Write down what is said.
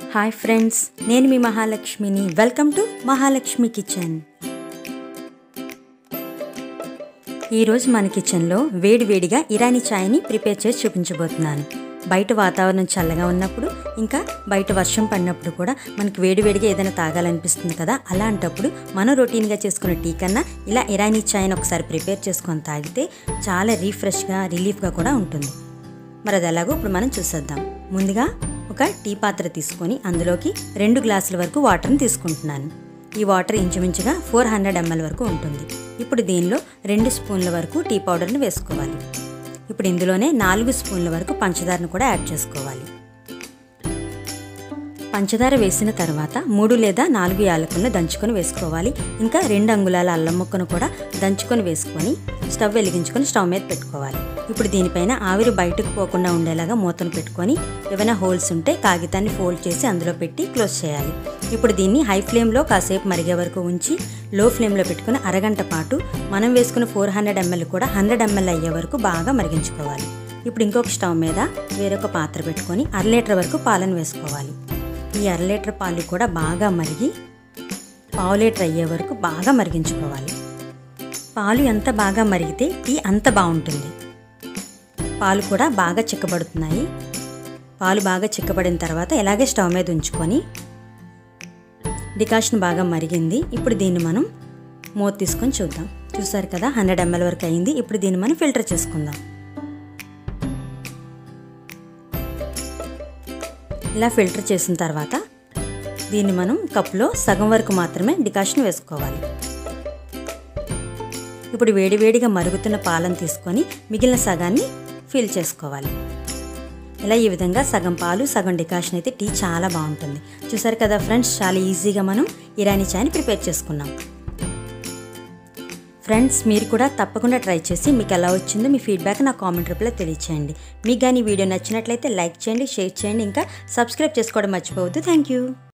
hi friends నేను మీ మహాలక్ష్మిని welcome to Mahalakshmi kitchen ఈరోజు మన కిచెన్లో వేడివేడిగా ఇరానీ ఛాయ్ని ప్రిపేర్ చేసి చూపించబోతున్నాను బయట వాతావరణం చల్లగా ఉన్నప్పుడు ఇంకా బయట వర్షం పడినప్పుడు కూడా మనకి వేడివేడిగా ఏదైనా తాగాలనిపిస్తుంది కదా అలాంటప్పుడు మనం రొటీన్గా చేసుకునే టీ కన్నా ఇలా ఇరానీ ఛాయ్ని ఒకసారి ప్రిపేర్ చేసుకొని తాగితే చాలా రీఫ్రెష్గా రిలీఫ్గా కూడా ఉంటుంది మరి అది ఎలాగో ఇప్పుడు మనం చూసేద్దాం ముందుగా ఒక టీ పాత్ర తీసుకొని అందులోకి రెండు గ్లాసుల వరకు వాటర్ని తీసుకుంటున్నాను ఈ వాటర్ ఇంచుమించుగా ఫోర్ హండ్రెడ్ ఎంఎల్ వరకు ఉంటుంది ఇప్పుడు దీనిలో రెండు స్పూన్ల వరకు టీ పౌడర్ని వేసుకోవాలి ఇప్పుడు ఇందులోనే నాలుగు స్పూన్ల వరకు పంచదారను కూడా యాడ్ చేసుకోవాలి పంచదార వేసిన తర్వాత మూడు లేదా నాలుగు యాలకులను దంచుకొని వేసుకోవాలి ఇంకా రెండు అంగుళాల అల్లం ముక్కను కూడా దంచుకొని వేసుకొని స్టవ్ వెలిగించుకొని స్టవ్ మీద పెట్టుకోవాలి ఇప్పుడు దీనిపైన ఆవిరి బయటకు పోకుండా ఉండేలాగా మూతను పెట్టుకొని ఏమైనా హోల్స్ ఉంటే కాగితాన్ని ఫోల్డ్ చేసి అందులో పెట్టి క్లోజ్ చేయాలి ఇప్పుడు దీన్ని హై ఫ్లేమ్లో కాసేపు మరిగే వరకు ఉంచి లో ఫ్లేమ్లో పెట్టుకుని అరగంట పాటు మనం వేసుకున్న ఫోర్ హండ్రెడ్ ఎంఎల్ కూడా హండ్రెడ్ ఎంఎల్ అయ్యే వరకు బాగా మరిగించుకోవాలి ఇప్పుడు ఇంకొక స్టవ్ మీద వేరొక పాత్ర పెట్టుకొని అర లీటర్ వరకు పాలను వేసుకోవాలి ఈ అర లీటర్ పాలు కూడా బాగా మరిగి పావు లీటర్ అయ్యే వరకు బాగా మరిగించుకోవాలి పాలు ఎంత బాగా మరిగితే టీ అంత బాగుంటుంది పాలు కూడా బాగా చిక్కబడుతున్నాయి పాలు బాగా చిక్కబడిన తర్వాత ఇలాగే స్టవ్ మీద ఉంచుకొని డికాషన్ బాగా మరిగింది ఇప్పుడు దీన్ని మనం మూత తీసుకొని చూద్దాం చూసారు కదా హండ్రెడ్ ఎంఎల్ వరకు అయింది ఇప్పుడు దీన్ని మనం ఫిల్టర్ చేసుకుందాం ఇలా ఫిల్టర్ చేసిన తర్వాత దీన్ని మనం కప్పులో సగం వరకు మాత్రమే డికాషన్ వేసుకోవాలి ఇప్పుడు వేడివేడిగా మరుగుతున్న పాలను తీసుకొని మిగిలిన సగాన్ని ఫిల్ చేసుకోవాలి ఇలా ఈ విధంగా సగం పాలు సగం డికాషన్ అయితే టీ చాలా బాగుంటుంది చూసారు కదా ఫ్రెండ్స్ చాలా ఈజీగా మనం ఇరానీ చాయ్ని ప్రిపేర్ చేసుకున్నాం ఫ్రెండ్స్ మీరు కూడా తప్పకుండా ట్రై చేసి మీకు ఎలా వచ్చిందో మీ ఫీడ్బ్యాక్ నా కామెంట్ రూపంలో తెలియచేయండి మీకు కానీ వీడియో నచ్చినట్లయితే లైక్ చేయండి షేర్ చేయండి ఇంకా సబ్స్క్రైబ్ చేసుకోవడం మర్చిపోవద్దు థ్యాంక్ యూ